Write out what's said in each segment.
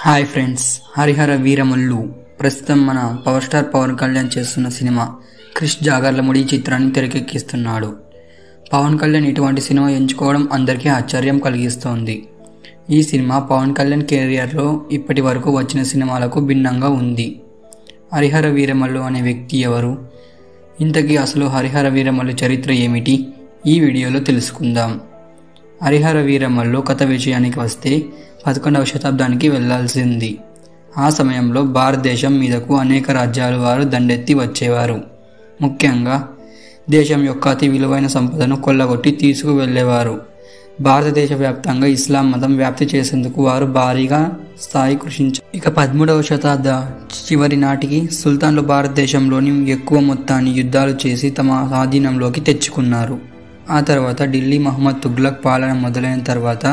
hi friends Harihara Veeramallu ప్రస్తుతం మన power star Pawan Kalyan చేస్తున్న సినిమా క్రిష్ జాగర్లముడి చిత్రాన్ని తెరకెక్కిస్తున్నాడు పవన్ కళ్యాణ్ ఇటువంటి సినిమా ఎంచుకోవడం అందరికీ ఆశ్చర్యం కలిగిస్తోంది ఈ సినిమా పవన్ కళ్యాణ్ కెరియర్లో ఇప్పటి వరకు వచ్చిన సినిమాలకు భిన్నంగా ఉంది హరిహర వీరమల్లు అనే వ్యక్తి ఎవరు ఇంతకీ అసలు హరిహర వీరమల్లు చరిత్ర ఏమిటి ఈ వీడియోలో తెలుసుకుందాం హరిహర వీరమల్లు కథ విషయానికి వస్తే పదకొండవ శతాబ్దానికి వెళ్లాల్సింది ఆ సమయంలో భారతదేశం మీదకు అనేక రాజ్యాల వారు దండెత్తి వచ్చేవారు ముఖ్యంగా దేశం యొక్క అతి విలువైన సంపదను కొల్లగొట్టి తీసుకువెళ్లేవారు భారతదేశ వ్యాప్తంగా ఇస్లాం మతం వ్యాప్తి చేసేందుకు వారు భారీగా స్థాయి కృషించారు ఇక పదమూడవ శతాబ్ద చివరి నాటికి సుల్తాన్లు భారతదేశంలోని ఎక్కువ మొత్తాన్ని యుద్ధాలు చేసి తమ ఆధీనంలోకి తెచ్చుకున్నారు ఆ తర్వాత ఢిల్లీ మహమ్మద్ తుగ్లక్ పాలన మొదలైన తర్వాత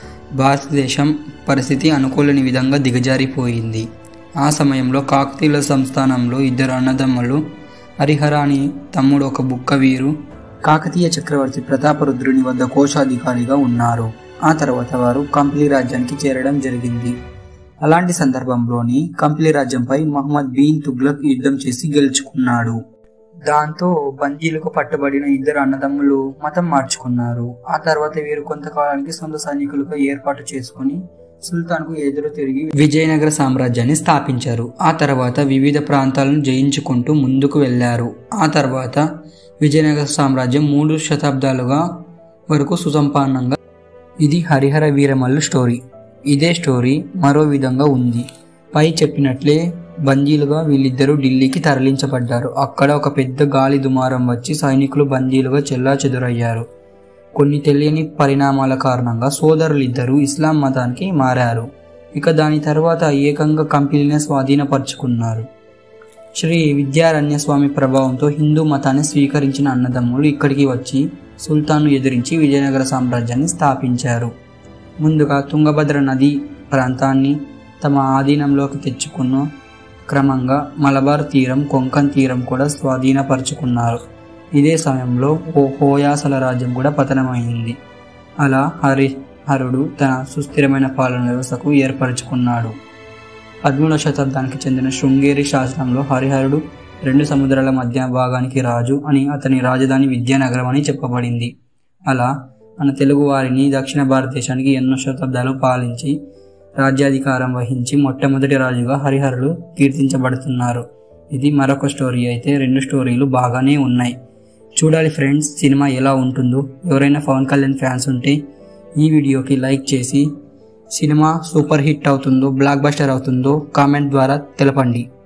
భారతదేశం పరిస్థితి అనుకూలని విధంగా దిగజారిపోయింది ఆ సమయంలో కాకతీయుల సంస్థానంలో ఇద్దరు అన్నదమ్ములు హరిహర అని తమ్ముడు ఒక బుక్క వీరు కాకతీయ చక్రవర్తి ప్రతాపరుద్రుని వద్ద కోశాధికారిగా ఉన్నారు ఆ తర్వాత వారు కంప్లీ రాజ్యానికి చేరడం జరిగింది అలాంటి సందర్భంలోని కంప్లీ రాజ్యంపై మహమ్మద్ బీన్ తుగ్లక్ యుద్ధం చేసి గెలుచుకున్నాడు దాంతో బందీలకు పట్టబడిన ఇద్దరు అన్నదమ్ములు మతం మార్చుకున్నారు ఆ తర్వాత వీరు కొంతకాలానికి సొంత సైనికులుగా ఏర్పాటు చేసుకుని సుల్తాన్కు ఎదురు తిరిగి విజయనగర సామ్రాజ్యాన్ని స్థాపించారు ఆ తర్వాత వివిధ ప్రాంతాలను జయించుకుంటూ ముందుకు వెళ్లారు ఆ తర్వాత విజయనగర సామ్రాజ్యం మూడు శతాబ్దాలుగా వరకు సుసంపన్నంగా ఇది హరిహర వీరమల్లు స్టోరీ ఇదే స్టోరీ మరో విధంగా ఉంది పై చెప్పినట్లే బందీలుగా వీళ్ళిద్దరూ ఢిల్లీకి తరలించబడ్డారు అక్కడ ఒక పెద్ద గాలి దుమారం వచ్చి సైనికులు బందీలుగా చెల్లా చెదురయ్యారు కొన్ని తెలియని పరిణామాల కారణంగా సోదరులిద్దరూ ఇస్లాం మతానికి మారారు ఇక దాని తర్వాత ఏకంగా కంపెనీని స్వాధీనపరుచుకున్నారు శ్రీ విద్యారణ్య స్వామి ప్రభావంతో హిందూ మతాన్ని స్వీకరించిన అన్నదమ్ములు ఇక్కడికి వచ్చి సుల్తాన్ను ఎదిరించి విజయనగర సామ్రాజ్యాన్ని స్థాపించారు ముందుగా తుంగభద్ర నది ప్రాంతాన్ని తమ ఆధీనంలోకి తెచ్చుకున్న క్రమంగా మలబార్ తీరం కొంకన్ తీరం కూడా స్వాధీనపరుచుకున్నారు ఇదే సమయంలో ఓ హోయాసల రాజ్యం కూడా పతనమైంది అలా హరి హరుడు తన సుస్థిరమైన పాలన వ్యవస్థకు ఏర్పరచుకున్నాడు పదమూడవ శతాబ్దానికి చెందిన శృంగేరి శాసనంలో హరిహరుడు రెండు సముద్రాల మధ్య భాగానికి రాజు అని అతని రాజధాని విద్యానగరం అని చెప్పబడింది అలా మన తెలుగు వారిని దక్షిణ భారతదేశానికి ఎన్నో శతాబ్దాలు పాలించి రాజ్యాధికారం వహించి మొట్టమొదటి రాజుగా హరిహరుడు కీర్తించబడుతున్నారు ఇది మరొక స్టోరీ అయితే రెండు స్టోరీలు బాగానే ఉన్నాయి చూడాలి ఫ్రెండ్స్ సినిమా ఎలా ఉంటుందో ఎవరైనా పవన్ కళ్యాణ్ ఫ్యాన్స్ ఉంటే ఈ వీడియోకి లైక్ చేసి సినిమా సూపర్ హిట్ అవుతుందో బ్లాక్ బస్టర్ అవుతుందో కామెంట్ ద్వారా తెలపండి